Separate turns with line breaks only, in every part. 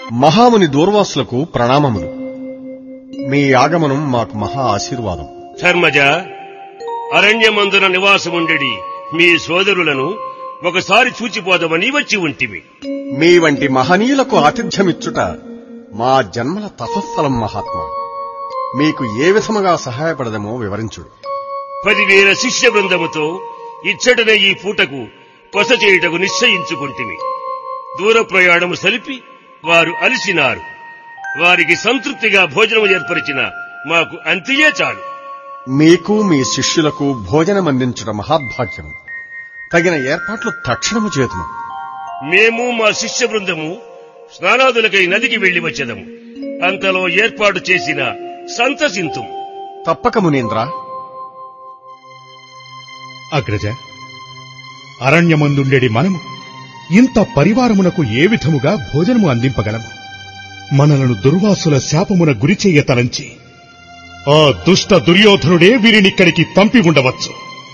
మహాముని దూర్వాసులకు ప్రణామములు మీ ఆగమనం మాకు మహా ఆశీర్వాదం
ధర్మజ అరణ్యమందున నివాసముండెడి మీ సోదరులను ఒకసారి చూచిపోదమని వచ్చి ఉంటిమి
మీ వంటి మహనీయులకు ఆతిథ్యమిచ్చుట మా జన్మల తపస్ఫలం మహాత్మా మీకు ఏ విధముగా సహాయపడదమో వివరించుడు
పదివేల శిష్య బృందముతో ఇచ్చటనే ఈ పూటకు కొస చేయుటకు నిశ్చయించుకుంటిమి దూర ప్రయాణము సలిపి వారు అలిసినారు వారికి సంతృప్తిగా భోజనము ఏర్పరిచిన మాకు అంతియే చాలు
మీకు మీ శిష్యులకు భోజనమందించుట మహాభాగ్యం తగిన ఏర్పాట్లు తక్షణము చేతుము
మేము మా శిష్య బృందము స్నానాదులకై నదికి వెళ్లి వచ్చేదము అంతలో ఏర్పాటు చేసిన సంతసింతు
తప్పక మునీంద్ర
అగ్రజ అరణ్యమందుండెడి మనము ఇంత పరివారమునకు ఏ విధముగా భోజనము అందింపగలము మనలను దుర్వాసుల శాపమున గురిచేయ తలంచి ఆ దుష్ట దుర్యోధనుడే వీరినిక్కడికి పంపి ఉండవచ్చు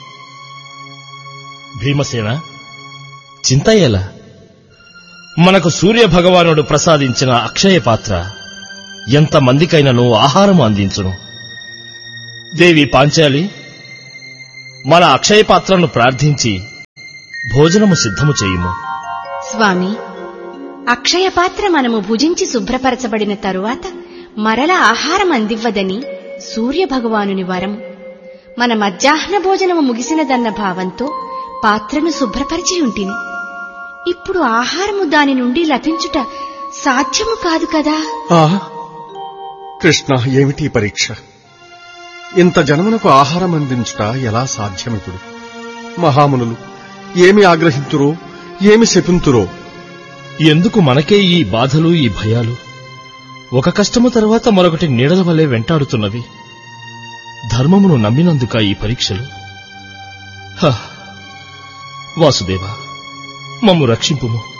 భీమసేన చింత ఎలా మనకు సూర్య భగవానుడు ప్రసాదించిన అక్షయ పాత్ర ఎంతమందికైనను ఆహారము అందించును దేవి పాంచాలి మన అక్షయ పాత్రను ప్రార్థించి భోజనము సిద్ధము చేయుము
స్వామి అక్షయ పాత్ర మనము భుజించి శుభ్రపరచబడిన తరువాత మరల ఆహారం అందివ్వదని సూర్య భగవానుని వరం మన మధ్యాహ్న భోజనము ముగిసినదన్న భావంతో పాత్రను శుభ్రపరిచి ఉంటిని ఇప్పుడు ఆహారము దాని నుండి లభించుట సాధ్యము కాదు కదా
ఆ కృష్ణ ఏమిటి ఈ పరీక్ష ఇంత జనమునకు ఆహారం అందించుట ఎలా సాధ్యమితుడు మహామునులు ఏమి ఆగ్రహింతురో ఏమి శపింతురో
ఎందుకు మనకే ఈ బాధలు ఈ భయాలు ఒక కష్టము తర్వాత మరొకటి నీడల వలె వెంటాడుతున్నవి ధర్మమును నమ్మినందుక ఈ పరీక్షలు హ! వాసుదేవ మమ్ము రక్షింపుము